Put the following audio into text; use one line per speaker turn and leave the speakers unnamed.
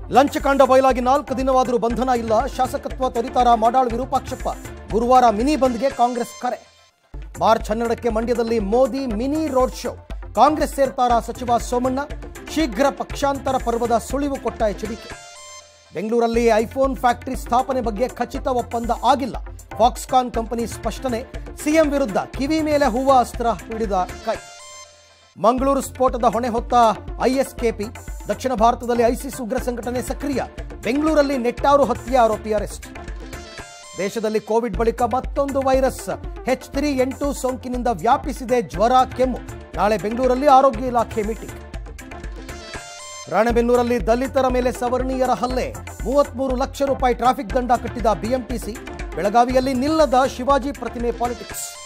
ಲಂಚಕಾಂಡ ಬಯಲಾಗಿ ನಾಲ್ಕು ದಿನವಾದರೂ ಬಂಧನ ಇಲ್ಲ ಶಾಸಕತ್ವ ತೊರಿತಾರ ಮಾಡಾಳ್ ವಿರೂಪಾಕ್ಷಪ್ಪ ಗುರುವಾರ ಮಿನಿ ಬಂದ್ಗೆ ಕಾಂಗ್ರೆಸ್ ಕರೆ ಮಾರ್ಚ್ ಹನ್ನೆರಡಕ್ಕೆ ಮಂಡ್ಯದಲ್ಲಿ Modi mini road show Congress ಸೇರ್ತಾರ ಸಚಿವ ಸೋಮಣ್ಣ ಶೀಘ್ರ ಪಕ್ಷಾಂತರ ಪರ್ವದ ಸುಳಿವು ಕೊಟ್ಟ ಎಚ್ಚರಿಕೆ ಬೆಂಗಳೂರಲ್ಲಿ ಐಫೋನ್ ಫ್ಯಾಕ್ಟರಿ ಸ್ಥಾಪನೆ ಬಗ್ಗೆ ಖಚಿತ ಒಪ್ಪಂದ ಆಗಿಲ್ಲ ಫಾಕ್ಸ್ಕಾನ್ ಕಂಪನಿ ಸ್ಪಷ್ಟನೆ ಸಿಎಂ ವಿರುದ್ಧ ಕಿವಿ ಮೇಲೆ ಹೂವ ಅಸ್ತ್ರ ಹಿಡಿದ ಕೈ ಮಂಗಳೂರು ಸ್ಫೋಟದ ಹೊಣೆ ಹೊತ್ತ ಐಎಸ್ಕೆಪಿ ದಕ್ಷಿಣ ಭಾರತದಲ್ಲಿ ಐಸಿಸ್ ಉಗ್ರ ಸಂಘಟನೆ ಸಕ್ರಿಯ ಬೆಂಗಳೂರಲ್ಲಿ ನೆಟ್ಟಾರು ಹತ್ಯೆ ಆರೋಪಿ ಅರೆಸ್ಟ್ ದೇಶದಲ್ಲಿ ಕೋವಿಡ್ ಬಳಿಕ ಮತ್ತೊಂದು ವೈರಸ್ ಹೆಚ್ ತ್ರೀ ಎಂಟು ಸೋಂಕಿನಿಂದ ವ್ಯಾಪಿಸಿದೆ ಜ್ವರ ಕೆಮ್ಮು ನಾಳೆ ಬೆಂಗಳೂರಲ್ಲಿ ಆರೋಗ್ಯ ಇಲಾಖೆ ಮೀಟಿಂಗ್ ರಾಣೆಬೆನ್ನೂರಲ್ಲಿ ದಲಿತರ ಮೇಲೆ ಸವರ್ಣೀಯರ ಹಲ್ಲೆ ಮೂವತ್ಮೂರು ಲಕ್ಷ ರೂಪಾಯಿ ಟ್ರಾಫಿಕ್ ದಂಡ ಕಟ್ಟಿದ ಬಿಎಂಟಿಸಿ ಬೆಳಗಾವಿಯಲ್ಲಿ ನಿಲ್ಲದ ಶಿವಾಜಿ ಪ್ರತಿಮೆ ಪಾಲಿಟಿಕ್ಸ್